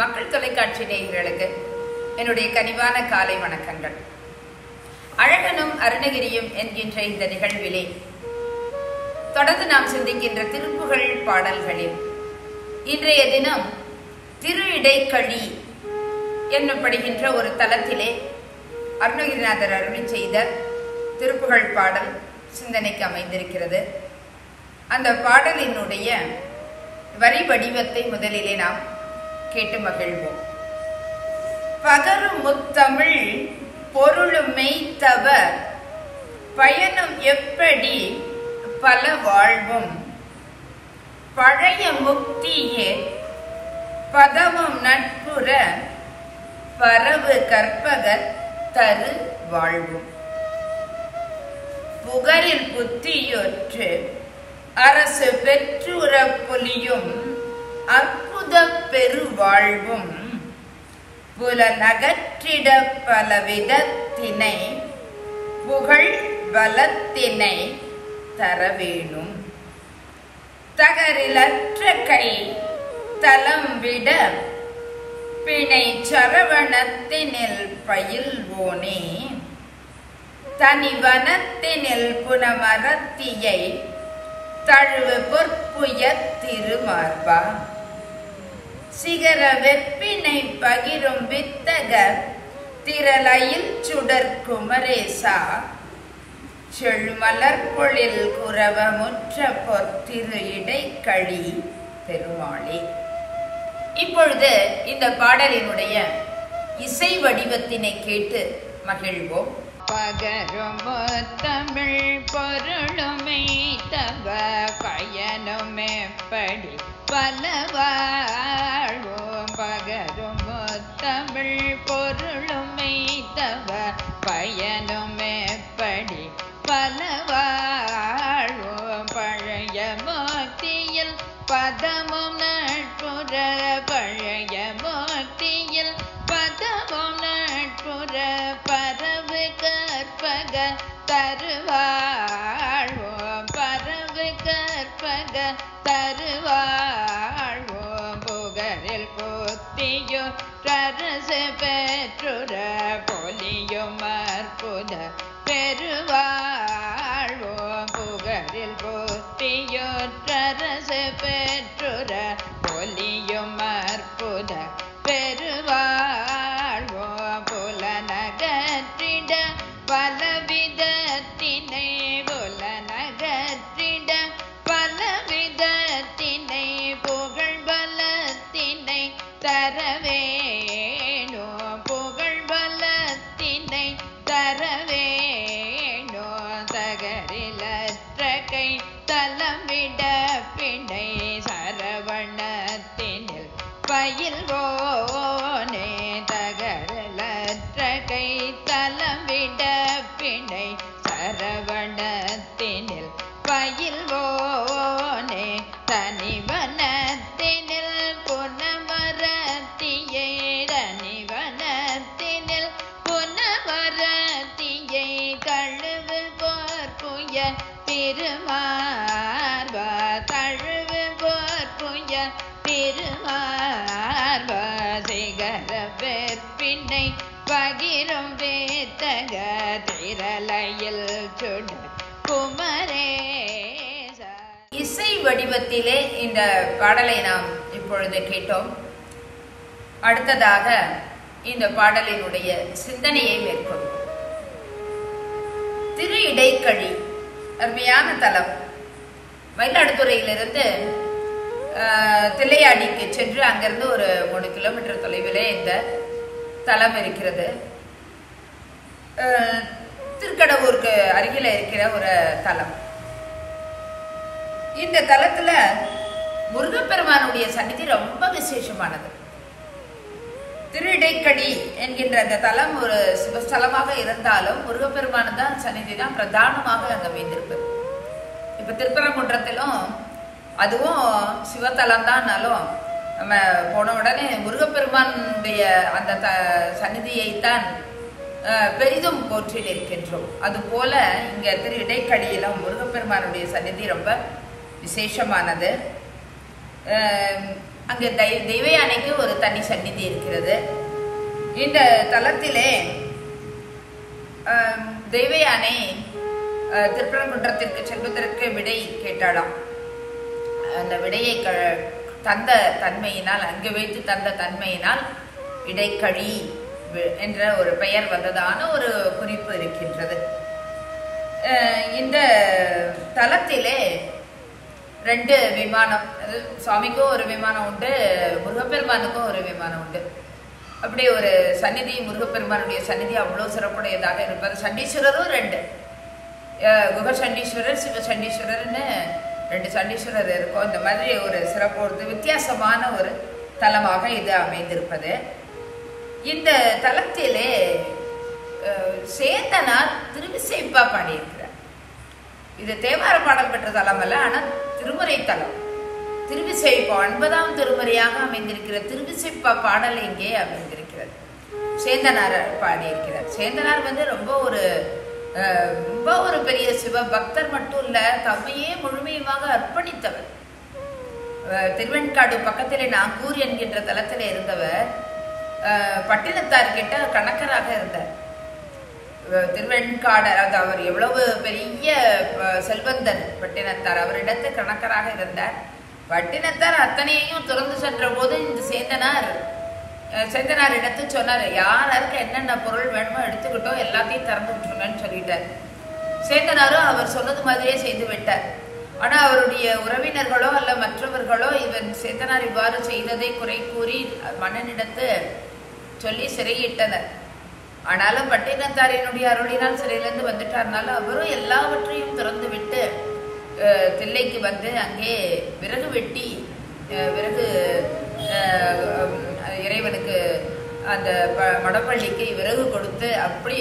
மக்கள் தொலைக்காட்சி நேயர்களுக்கு என்னுடைய கனிவான காலை வணக்கங்கள் அழகனும் அருணகிரியும் என்கின்ற இந்த நிகழ்விலே தொடர்ந்து நாம் சிந்திக்கின்ற திருப்புகழ் பாடல்களில் இன்றைய தினம் திரு இடைக்களி என்னப்படுகின்ற ஒரு தலத்திலே அருணகிரிநாதர் அருளி செய்த திருப்புகழ் பாடல் சிந்தனைக்கு அமைந்திருக்கிறது அந்த பாடலினுடைய வரி வடிவத்தை முதலிலே நாம் கேட்டு மகிழ்வோம் பகரும் முத்தமிழ் பொருளும் மெய்த்தவ பயனும் எப்படி பல வாழ்வும் பழைய முக்தியே பதமும் நட்புற பரவு கற்பக தரு வாழ்வும் புகரில் புத்தியொற்று அரசு பெற்றுற பொலியும் அற்புத பெருவாழ்வும் புல நகற்றிட பல விதத்தினை புகழ் பலத்தினை தரவேணும் தகரிலற்ற கை தலம் விட பிணை சரவணத்தினில் பயில்வோனே தனிவனத்தினில் புனமரத்தியை தழுவு பொற்புய திருமார்பா சிகர வெப்பினை பகிரும் வித்தகர் திரளையில் சுடர் குமரேசா செழுமலர் பொழில் குரவ முற்ற பொத்திரு இடைக்களி பெருமாளே இப்பொழுது இந்த பாடலினுடைய இசை வடிவத்தினை கேட்டு மகிழ்வோம் பகரும் தமிழ் பொருளுமை தவ பயனும் எப்படி பலவாழ்வோம் பகரும் தமிழ் பொருளுமை தவ பயனும் எப்படி பலவாழ்வோம் பழைய மோக்தியில் பதமும் நட்புற பழைய மோக்தியில் பதமும் நட்புற பரவு கற்பக தருவாழ்வோம் பரவு கற்பக தருவாழ்வோம் புகரில் புத்தியோ ரரசு பெற்றுற பொலியும் அற்புத பெருவாழ்வோம் புகரில் புத்தியோ ரரசு பெற்றுற பொலியும் அற்புத பெருவாழ்வோம் புலனகற்றிட பலவிதத்தினை புலனகற்றிட பலவிதத்தினை புகழ் பலத்தினை தரவேணோ புகழ் பலத்தினை தரவேணோ தகரிலற்ற கை தலமிட பிணை சரவணத்தினில் பயில்வோனே தகரலற்ற கை தலமிட பிணை சரவணத்தினில் பயில்வோனே தனிவனத்தினில் புனமரத்தியை தனிவனத்தினில் புனமரத்தியை தழுவு போர்ப்புய திருமார்ப தழுவு போர்ப்புய திருமார்ப சிகர வெற்பினை பகிரும் வேத்தக திரளையில் சுட குமரேச இசை வடிவத்திலே இந்த பாடலை நாம் இப்பொழுது கேட்டோம் அடுத்ததாக இந்த பாடலினுடைய சிந்தனையை மேற்கொள்வோம் திரு இடைக்கழி அருமையான தலம் மயிலாடுதுறையிலிருந்து ஆஹ், தில்லையாடிக்கு சென்று அங்கிருந்து ஒரு மூணு கிலோமீட்டர் தொலைவிலே இந்த தலம் இருக்கிறது ஆஹ், திருக்கடவூருக்கு அருகில இருக்கிற ஒரு தலம் இந்த தலத்துல முருகப்பெருமானுடைய சந்நிதி ரொம்ப விசேஷமானது திரு இடைக்கடி என்கின்ற அந்த தலம் ஒரு சிவஸ்தலமாக இருந்தாலும் முருகப்பெருமான் தான் சந்நிதி தான் பிரதானமாக அங்க அமைந்திருப்பது இப்ப திருப்பரங்குன்றத்திலும் அதுவும் சிவத்தலம் தான்னாலும் நம்ம போன உடனே முருகப்பெருமானுடைய அந்த த சந்நிதியைத்தான் அஹ், பெரிதும் போற்றி நிற்கின்றோம் அதுபோல இங்க திரு இடைக்கடியிலும் முருகப்பெருமானுடைய சந்நிதி ரொம்ப விசேஷமானது அஹ், அங்கே தெய் தெய்வ யானைக்கு ஒரு தனி சந்நிதி இருக்கிறது இந்த தலத்திலே ஆம், தெய்வ யானை அஹ், திருப்பரங்குன்றத்திற்கு செல்வதற்கு விடை கேட்டாளாம் அந்த விடையை க தந்த தன்மையினால் அங்கு வைத்து தந்த தன்மையினால் இடைக்கழி வி- என்ற ஒரு பெயர் வந்ததான ஒரு குறிப்பு இருக்கின்றது அஹ், இந்த தலத்திலே ரெண்டு விமானம் அது சுவாமிக்கும் ஒரு விமானம் உண்டு முருகப்பெருமானுக்கும் ஒரு விமானம் உண்டு அப்படி ஒரு சந்நிதி முருகப்பெருமானுடைய சந்நிதி அவ்வளோ சிறப்புடையதாக இருப்பது சண்டீஸ்வரரும் ரெண்டு அஹ் குக சண்டீஸ்வரர் சிவ சண்டீஸ்வரர்னு ரெண்டு சண்டீஸ்வரர் இருக்கும் இந்த மாதிரி ஒரு சிறப்பு ஒரு வித்தியாசமான ஒரு தலமாக இது அமைந்திருப்பது இந்த தலத்திலே அஹ், சேந்தனார் திருவிசைப்பா பாடியிருக்கிறார் இது தேவார பாடல் பெற்ற தலம் அல்ல ஆனால் திருமுறை தலம் திருவிசைப்பா ஒன்பதாம் திருமுறையாக அமைந்திருக்கிற திருவிசைப்பா பாடல் இங்கே அமைந்திருக்கிறது சேந்தனார் பாடியிருக்கிறார் சேந்தனார் வந்து ரொம்ப ஒரு அஹ், ரொம்ப ஒரு பெரிய சிவ பக்தர் மட்டும் இல்ல தம்மையே முழுமையுமாக அர்ப்பணித்தவர் அஹ், திருவெண்காடு பக்கத்திலே நாகூர் என்கின்ற தலத்தில் இருந்தவர் அஹ், பட்டினத்தார் கிட்ட கணக்கராக இருந்தார் அஹ், திருவெண்காடர் அது அவர் எவ்வளவு பெரிய அஹ், செல்வந்தர் பட்டினத்தார் அவரிடத்து கணக்கராக இருந்தார் பட்டினத்தார் அத்தனையையும் துறந்து சென்ற போது இந்த சேந்தனார் அஹ், சேந்தனார் இடத்து சொன்னார் யாருக்கு என்னென்ன பொருள் வேணுமோ எடுத்துக்கிட்டோம் எல்லாத்தையும் திறந்து விட்டுருங்கன்னு சொல்லிட்டார் சேந்தனாரும் அவர் சொன்னது மாதிரியே செய்து விட்டார் ஆனா அவருடைய உறவினர்களோ அல்ல மற்றவர்களோ இவன் சேந்தனார் இவ்வாறு செய்ததை குறை கூறி மன்னனிடத்து சொல்லி சிறையிட்டனர் ஆனாலும் பட்டினத்தாரினுடைய அருளினால் சிறையிலிருந்து வந்துட்டார்னால அவரும் எல்லாவற்றையும் திறந்து விட்டு அஹ், தில்லைக்கு வந்து அங்கே விறகு வெட்டி அஹ், விறகு அஹ், உம், இறைவனுக்கு அந்த ப- மடப்பள்ளிக்கு விறகு கொடுத்து அப்படி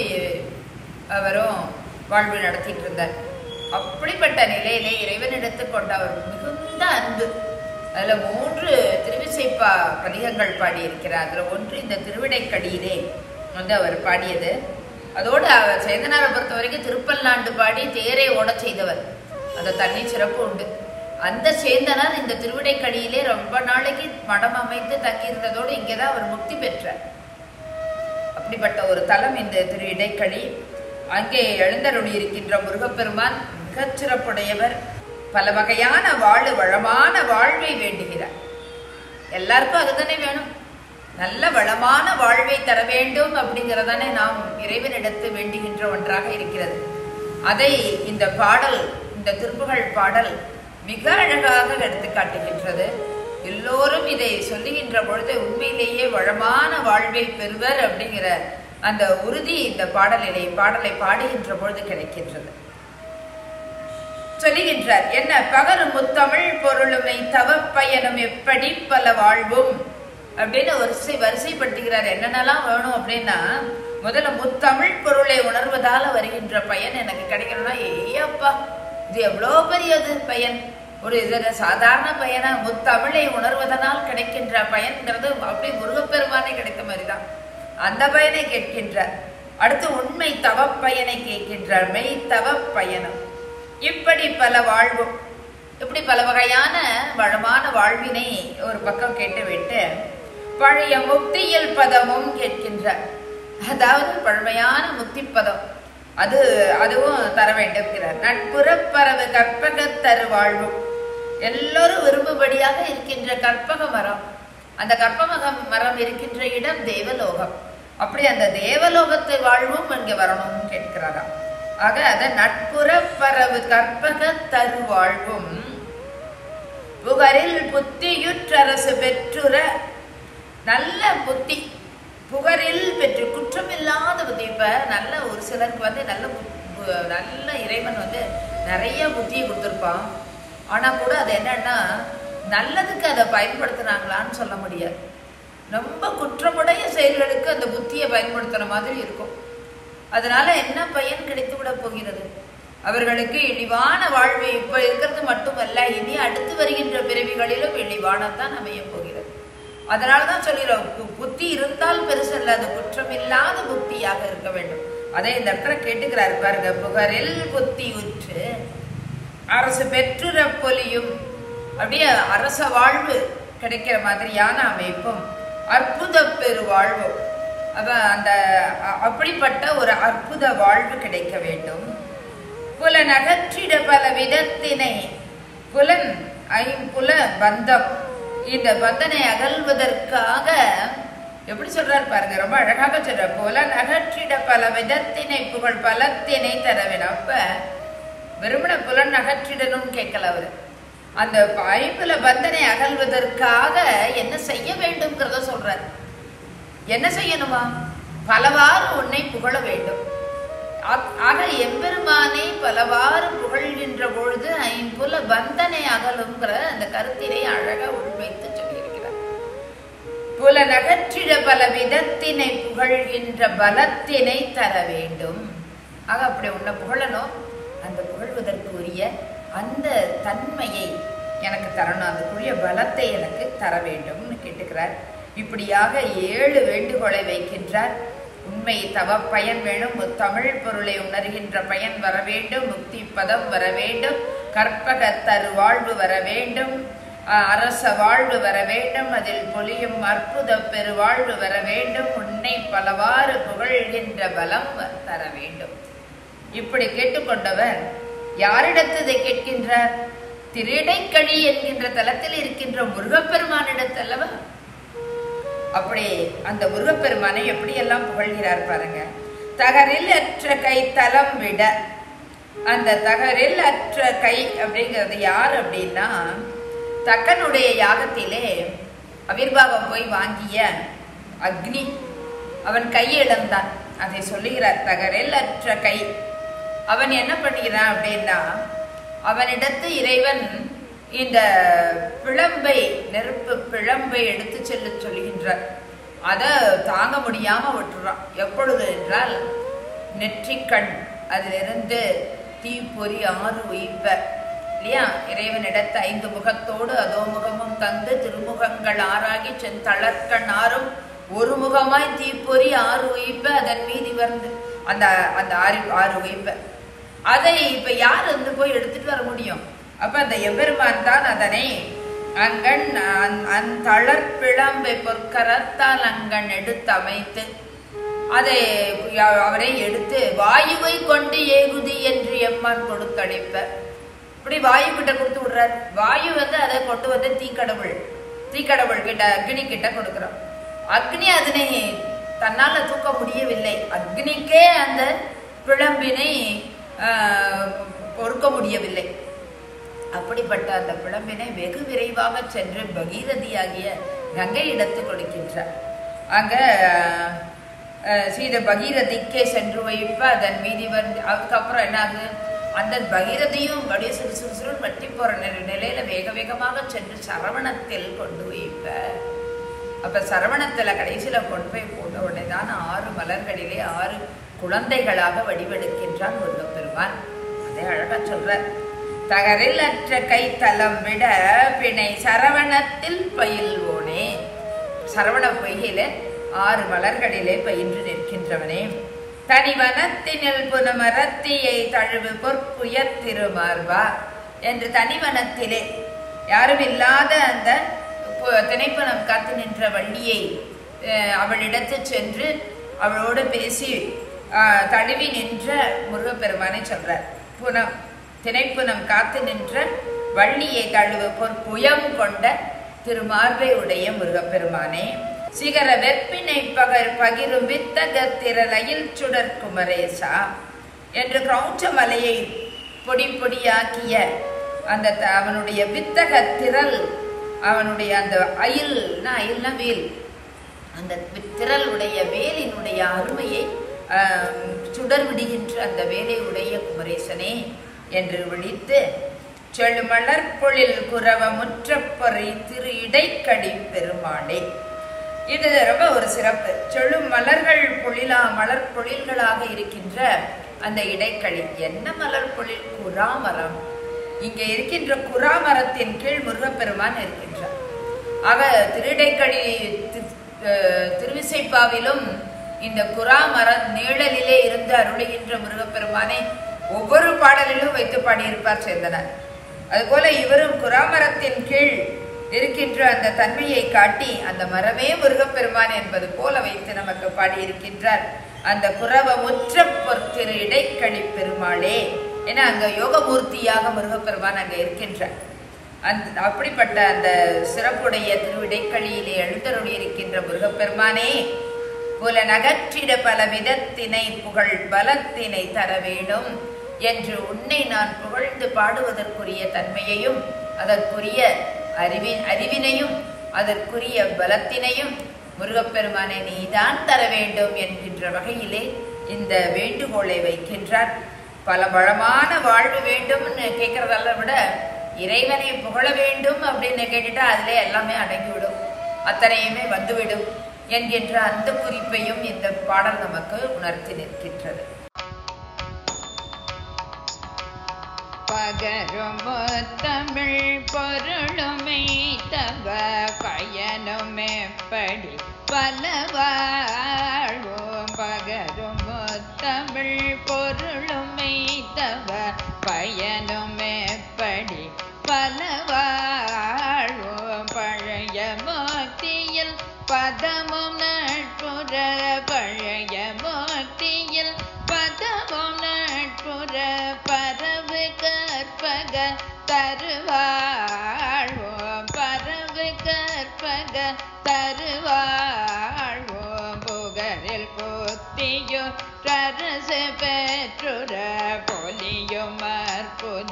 அவரும் வாழ்வு நடத்திட்டு இருந்தார் அப்படிப்பட்ட நிலையிலே இறைவனிடத்து கொண்ட அவர் மிகுந்த அன்பு அதுல மூன்று திருவிசைப்பா பதிகங்கள் பாடியிருக்கிறார் அதுல ஒன்று இந்த திருவிடைக்கடியிலே வந்து அவர் பாடியது அதோடு அவர் சேந்தனாரை பொறுத்த வரைக்கும் திருப்பல்லாண்டு பாடி தேரை ஓடச் செய்தவர் அந்த தனி சிறப்பு உண்டு அந்த சேந்தனார் இந்த திருவிடைக்கடியிலே ரொம்ப நாளைக்கு மடம் அமைத்து தங்கியிருந்ததோடு இங்கேதான் அவர் முக்தி பெற்றார் அப்படிப்பட்ட ஒரு தலம் இந்த திரு இடைக்கழி அங்கே எழுந்தருளி இருக்கின்ற முருகப்பெருமான் மிகச் சிறப்புடையவர் பல வகையான வாழ்வு வளமான வாழ்வை வேண்டுகிறார் எல்லாருக்கும் அதுதானே வேணும் நல்ல வளமான வாழ்வை தர வேண்டும் அப்படிங்கிறதானே நாம் இறைவனிடத்து வேண்டுகின்ற ஒன்றாக இருக்கிறது அதை இந்த பாடல் இந்த திருப்புகழ் பாடல் மிக அழகாக எடுத்து காட்டுகின்றது எல்லோரும் இதை சொல்லுகின்ற பொழுது உண்மையிலேயே வளமான வாழ்வை பெறுவர் அப்படிங்கிற அந்த உறுதி இந்த பாடலிலே பாடலை பாடுகின்ற பொழுது கிடைக்கின்றது சொல்லுகின்றார் என்ன பகரும் முத்தமிழ் பொருளுமை தவப்பயனும் எப்படி பல வாழ்வும் அப்படின்னு வரிசை வரிசைப்படுத்துகிறார் என்னென்னலாம் வேணும் அப்படின்னா முதல்ல முத்தமிழ் பொருளை உணர்வதால வருகின்ற பயன் எனக்கு கிடைக்கணும்னா ஏப்பா இது எவ்வளோ பெரியது பயன் ஒரு இது சாதாரண பயனா முத்தமிழை உணர்வதனால் கிடைக்கின்ற பயன்கிறது அப்படி முருகப்பெருமானே கிடைத்த மாதிரிதான் அந்த பயனை கேட்கின்றார் அடுத்து உண்மை தவப்பயனை கேட்கின்றார் மெய் தவப்பயனம் இப்படி பல வாழ்வும் இப்படி பல வகையான வளமான வாழ்வினை ஒரு பக்கம் கேட்டுவிட்டு பழைய முக்தியில் பதமும் கேட்கின்றார் அதாவது பழமையான முக்தி பதம் அது அதுவும் தர வேண்டும்கிறார் நட்புறப்பறவு கற்பக தரு வாழ்வும் எல்லோரும் விரும்பும்படியாக இருக்கின்ற கற்பக மரம் அந்த கற்பக மரம் இருக்கின்ற இடம் தேவலோகம் அப்படி அந்த தேவலோகத்தை வாழ்வும் இங்கே வரணும்னு கேட்கிறாராம் ஆக அத நட்புற பரவு கற்பக தரு வாழ்வும் புகரில் புத்தியுற்றரசு பெற்றுற நல்ல புத்தி புகரில் பெற்று குற்றமில்லாத புத்தி இப்ப நல்ல ஒரு சிலருக்கு வந்து நல்ல பு- பு- நல்ல இறைவன் வந்து நிறைய புத்தியை கொடுத்துருப்பான் ஆனா கூட அது என்னன்னா நல்லதுக்கு அதை பயன்படுத்துனாங்களான்னு சொல்ல முடியாது ரொம்ப குற்றமுடைய செயல்களுக்கு அந்த புத்தியை பயன்படுத்துன மாதிரி இருக்கும் அதனால என்ன பயன் கிடைத்து விட போகிறது அவர்களுக்கு இழிவான வாழ்வு இப்ப இருக்கிறது மட்டுமல்ல இனி அடுத்து வருகின்ற பிறவிகளிலும் இழிவானதான் அமைய போகிறது அதனாலதான் சொல்கிறோம் பு- புத்தி இருந்தால் பெருசல்ல அது குற்றமில்லாத புத்தியாக இருக்க வேண்டும் அதை இந்த இடத்துல கேட்டுக்கிறார் பாருங்க புகரில் புத்தி உற்று அரசு பெற்றுற பொலியும் அப்படியே அரச வாழ்வு கிடைக்கிற மாதிரியான அமைப்பும் அற்புத பெருவாழ்வும் அவ அந்த அ- அப்படிப்பட்ட ஒரு அற்புத வாழ்வு கிடைக்க வேண்டும் புலன் அகற்றிட பல விதத்தினை புலன் ஐம்புல பந்தம் இந்த பந்தனை அகல்வதற்காக எப்படி சொல்றார் பாருங்க ரொம்ப அழகாக சொல்ற புலன் அகற்றிட பல விதத்தினை புகழ் பலத்தினை தர வேணும் அப்ப வெறுமன புலன் அகற்றிடணும் கேட்கல அவரு அந்த ஐம்புல பந்தனை அகல்வதற்காக என்ன செய்ய வேண்டும்ங்கிறத சொல்றார் என்ன செய்யணுமா பலவாறு உன்னை புகழ வேண்டும் ஆ- ஆக எம்பெருமானை பலவாறு புகழ்கின்ற பொழுது ஐம்புல பந்தனை அகலுங்கிற அந்த கருத்தினை அழகா உள்வைத்து சொல்லியிருக்கிறார் புலனகற்றிட பல விதத்தினை புகழ்கின்ற பலத்தினை தர வேண்டும் ஆக அப்படி உன்னை புகழணும் அந்த புகழ்வதற்கு உரிய அந்த தன்மையை எனக்கு தரணும் அதுக்குரிய பலத்தை எனக்கு தர வேண்டும்னு கேட்டுக்கிறார் இப்படியாக ஏழு வேண்டுகோளை வைக்கின்றார் உண்மை தவ பயன் வேணும் தமிழ் பொருளை உணர்கின்ற பயன் வர வேண்டும் முக்தி பதம் வர வேண்டும் கற்பக தரு வாழ்வு வர வேண்டும் அஹ், அரச வாழ்வு வர வேண்டும் அதில் பொலியும் அற்புத பெருவாழ்வு வர வேண்டும் உன்னை பலவாறு புகழ்கின்ற பலம் தர வேண்டும் இப்படி கேட்டுக்கொண்டவர் யாரிடத்து இதை கேட்கின்றார் திருடைக்கழி என்கின்ற தலத்தில் இருக்கின்ற முருகப்பெருமானிடத்தல்லவா அப்படி அந்த முருகப்பெருமானை எப்படி எல்லாம் புகழ்கிறார் பாருங்க தகரில் அற்ற கை தலம் விட அந்த தகரில் அற்ற கை அப்படிங்கிறது யார் அப்படின்னா தக்கனுடைய யாகத்திலே அவிர்வாகம் போய் வாங்கிய அக்னி அவன் கையிழந்தான் அதை சொல்லுகிறார் தகரில் அற்ற கை அவன் என்ன பண்ணுகிறான் அப்படின்னா அவனிடத்து இறைவன் இந்த பிழம்பை நெருப்பு பிழம்பை எடுத்து செல்ல சொல்லுகின்றார் அதை தாங்க முடியாம விட்டுறான் எப்பொழுது என்றால் நெற்றிக்கண் அதிலிருந்து தீப்பொறி ஆறு உயிப்ப இல்லையா இறைவனிடத்து ஐந்து முகத்தோடு அதோ முகமும் தந்து திருமுகங்கள் ஆறாகி செந்தளர்கண் ஆறும் ஒரு முகமாய் தீப்பொறி ஆறு உயிப்ப அதன் மீதி வந்து அந்த அந்த ஆறு ஆறு உயிப்ப அதை இப்ப யார் வந்து போய் எடுத்துட்டு வர முடியும் அப்ப அந்த எம்பெருமான் தான் அதனை அங்கண் அந்- அந்தளர் பிழம்பை பொற்கரத்தால் அங்கண் எடுத்து அமைத்து அதை ய- அவரை எடுத்து வாயுவை கொண்டு ஏகுதி என்று எம்மான் கொடுத்தடைப்ப இப்படி வாயு கிட்ட கொடுத்து விடுறார் வாயு வந்து அதை கொண்டு வந்து தீக்கடவுள் தீக்கடவுள் கிட்ட அக்னி கிட்ட கொடுக்குறோம் அக்னி அதனை தன்னால தூக்க முடியவில்லை அக்னிக்கே அந்த பிழம்பினை ஆஹ், பொறுக்க முடியவில்லை அப்படிப்பட்ட அந்த பிழம்பினை வெகு விரைவாக சென்று பகீரதியாகிய கங்கை இடத்து கொடுக்கின்றார் அங்க அஹ், சீத பகீரதிக்கே சென்று வைப்ப அதன் மீதி வந்து அதுக்கப்புறம் என்ன ஆகுது அந்த பகீரதியும் அப்படியே சிறு சிறு சிறு வட்டி போற நிலை- நிலையில வேக வேகமாக சென்று சரவணத்தில் கொண்டு வைப்ப அப்ப சரவணத்துல கடைசியில கொண்டு போய் போட்ட உடனே தான் ஆறு மலர்களிலே ஆறு குழந்தைகளாக வடிவெடுக்கின்றான் முருகப்பெருமான் அதே அழகா சொல்றார் தகரில் அற்ற கை தலம் விட பிணை சரவணத்தில் பயில்வோனே சரவண பொய்கையில ஆறு மலர்களிலே பயின்று நிற்கின்றவனே தனிவனத்தினில் புனமரத்தியை தழுவு பொற்புயத் திருமார்பா என்று தனிவனத்திலே யாரும் இல்லாத அந்த பு- திணைப்பனம் காத்து நின்ற வள்ளியை அஹ், அவளிடத்து சென்று அவளோடு பேசி அஹ், தழுவி நின்ற முருகப்பெருமானை சொல்றார் புனம் திணைப்புனம் காத்து நின்ற வள்ளியை தழுவு பொற்புயம் கொண்ட திருமார்பை உடைய முருகப்பெருமானே சிகர வெப்பினை பகர் பகிரும் வித்தக திரளையில் சுடர் குமரேசா என்று கிரௌச்ச மலையை பொடி பொடியாக்கிய அந்த த- அவனுடைய வித்தக திரள் அவனுடைய அந்த அயில்னா அயில்னா வேல் அந்த வி- திரளுடைய வேலினுடைய அருமையை ஆம், சுடர் விடுகின்ற அந்த வேலை உடைய குமரேசனே என்று விழித்து செழுமலர் பொழில் குரவ முற்றப்பொறை திரு இடைக்கடி பெருமாளே இது ரொம்ப ஒரு சிறப்பு செழு மலர்கள் பொழிலா மலர் பொழில்களாக இருக்கின்ற அந்த இடைக்களி என்ன மலர் பொழில் குராமரம் இங்கே இருக்கின்ற குராமரத்தின் கீழ் முருகப்பெருமான் இருக்கின்றார் ஆக திருடைக்கழி தி- அஹ் திருவிசைப்பாவிலும் இந்த குராமர நிழலிலே இருந்து அருளுகின்ற முருகப்பெருமானை ஒவ்வொரு பாடலிலும் வைத்து பாடியிருப்பார் சேந்தனார் அதுபோல இவரும் குராமரத்தின் கீழ் இருக்கின்ற அந்த தன்மையை காட்டி அந்த மரமே முருகப்பெருமான் என்பது போல வைத்து நமக்கு பாடியிருக்கின்றார் அந்த குரவமுற்ற பொற்திரு இடைக்கழி பெருமாளே என அங்க யோகமூர்த்தியாக முருகப்பெருமான் அங்க இருக்கின்றார் அந்த அப்படிப்பட்ட அந்த சிறப்புடைய திருவிடைக்களியிலே எழுந்தருளி இருக்கின்ற முருகப்பெருமானே புல நகற்றிட பல விதத்தினை புகழ் பலத்தினை தர வேணும் என்று உன்னை நான் புகழ்ந்து பாடுவதற்குரிய தன்மையையும் அதற்குரிய அறிவின் அறிவினையும் அதற்குரிய பலத்தினையும் முருகப்பெருமானை நீதான் தர வேண்டும் என்கின்ற வகையிலே இந்த வேண்டுகோளை வைக்கின்றார் பல வளமான வாழ்வு வேண்டும்னு கேட்கறதல்ல விட இறைவனை புகழ வேண்டும் அப்படின்னு கேட்டுட்டா அதிலே எல்லாமே அடங்கிவிடும் அத்தனையுமே வந்துவிடும் என்கின்ற அந்த குறிப்பையும் இந்த பாடல் நமக்கு உணர்த்தி நிற்கின்றது பகரும் தமிழ் பொருளுமை தவ பயனும் எப்படி பலவாழ்வோம் பகரும் தமிழ் பொருளுமை தவ பயனும் எப்படி பலவாழ்வோம் பழைய மோக்தியில் பதமும் நட்புற பழைய மோக்தியில் பதமும் நட்புற பரவு கற்பக தருவாழ்வோம் பரவு கற்பக தருவாழ்வோம் புகரில் புத்தியோ ரரசு பெற்றுற பொலியும் அற்புத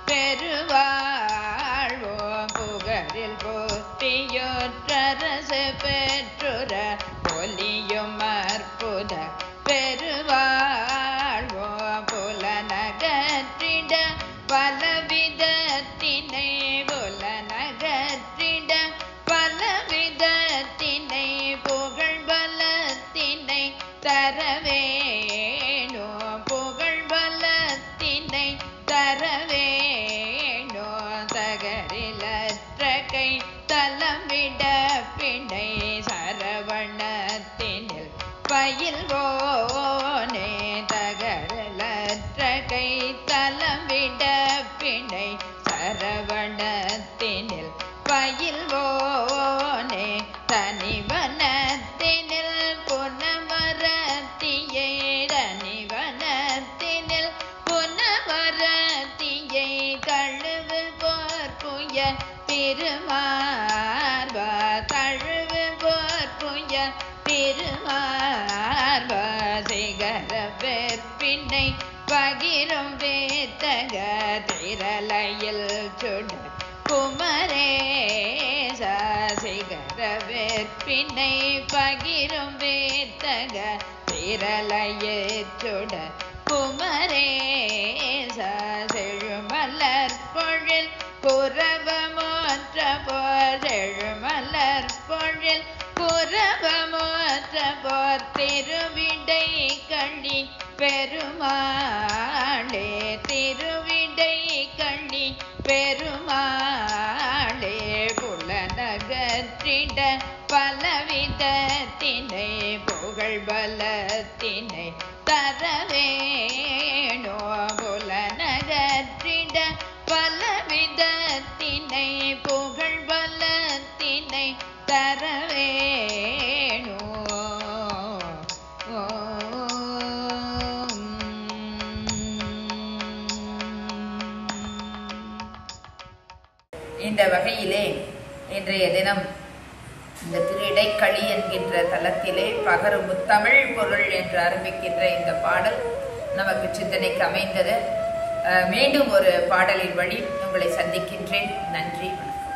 பெருவாழ்வோம் புகரில் புத்தியோ ரரசு பெற்றுற பொலியும் அற்புத பெருவாழ்வோம் புலனகற்றிட பலவிதத்தினை புலனகற்றிட பலவிதத்தினை புகழ் பலத்தினை தரவேணோ புகழ் பலத்தினை தரவேணோ தகரிலற்ற கை தலமிட பிணை சரவணத்தினில் பயில்வோனே தகரலற்ற கை தலமிட பிணை சரவணத்தினில் பயில்வோனே தனிவனத்தினில் புனமரத்தியை தனிவனத்தினில் புனமரத்தியை தழுவு போர்ப்புய திருமார்பா தழுவு போர்ப்புய திருமார்பா சிகர வெற்பினை பகிரும் வேத்தக திரளையில் சுட குமரேச சிகர வெற்பினை பகிரும் வேத்தக திரளையில் சுட குமரேச செழுமலர் பொழில் புறவமோற்ற போர் செழுமலர் பொழில் புறவமோற்ற போர் திருவிடை கண்ணி பெருமாளே திருவிடை கண்ணி பெருமாளே புலனகற்றிட பலவிதத்தினை புகழ் பலத்தினை தரவேணோ புலனகற்றிட பலவிதத்தினை புகழ் பலத்தினை தரவேணோ இந்த வகையிலே இன்றைய தினம் இந்த திரு இடைக்களி என்கின்ற தலத்திலே பகரு முத்தமிழ் பொருள் என்று ஆரம்பிக்கின்ற இந்த பாடல் நமக்கு சிந்தனைக்கு அமைந்தது அஹ், மீண்டும் ஒரு பாடலின் வழி உங்களை சந்திக்கின்றேன் நன்றி வணக்கம்